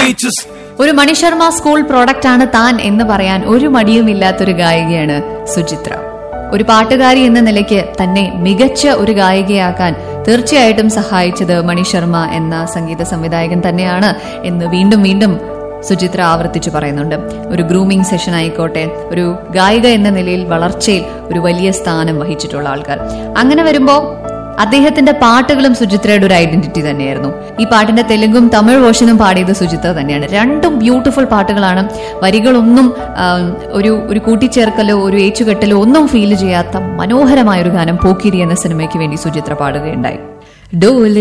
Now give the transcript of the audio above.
beaches. ഒരു മണിശർമ്മ school product ആണ് താൻ എന്ന് പറയാൻ ഒരു മടിയുമില്ലാത്തൊരു ഗായികയാണ് സുചിത്ര ഒരു പാട്ടുകാരി എന്ന നിലയ്ക്ക് തന്നെ മികച്ച ഒരു ഗായികയാക്കാൻ തീർച്ചയായിട്ടും സഹായിച്ചത് മണിശർമ്മ എന്ന സംഗീത സംവിധായകൻ തന്നെയാണ് എന്ന് വീണ്ടും വീണ്ടും സുചിത്ര ആവർത്തിച്ചു പറയുന്നുണ്ട് ഒരു ഗ്രൂമിംഗ് സെഷൻ ആയിക്കോട്ടെ ഒരു ഗായിക എന്ന നിലയിൽ വളർച്ചയിൽ ഒരു വലിയ സ്ഥാനം വഹിച്ചിട്ടുള്ള ആൾക്കാർ അങ്ങനെ വരുമ്പോൾ അദ്ദേഹത്തിന്റെ പാട്ടുകളും സുചിത്രയുടെ ഒരു ഐഡന്റിറ്റി തന്നെയായിരുന്നു ഈ പാട്ടിന്റെ തെലുങ്കും തമിഴ് വേർഷനും പാടിയത് സുചിത്ര തന്നെയാണ് രണ്ടും ബ്യൂട്ടിഫുൾ പാട്ടുകളാണ് വരികളൊന്നും ആം, ഒരു ഒരു കൂട്ടിച്ചേർക്കലോ ഒരു ഏച്ചുകെട്ടലോ ഒന്നും ഫീൽ ചെയ്യാത്ത മനോഹരമായ ഒരു ഗാനം പോക്കിരി എന്ന സിനിമയ്ക്ക് വേണ്ടി സുചിത്ര പാടുകയുണ്ടായി ഡോലെ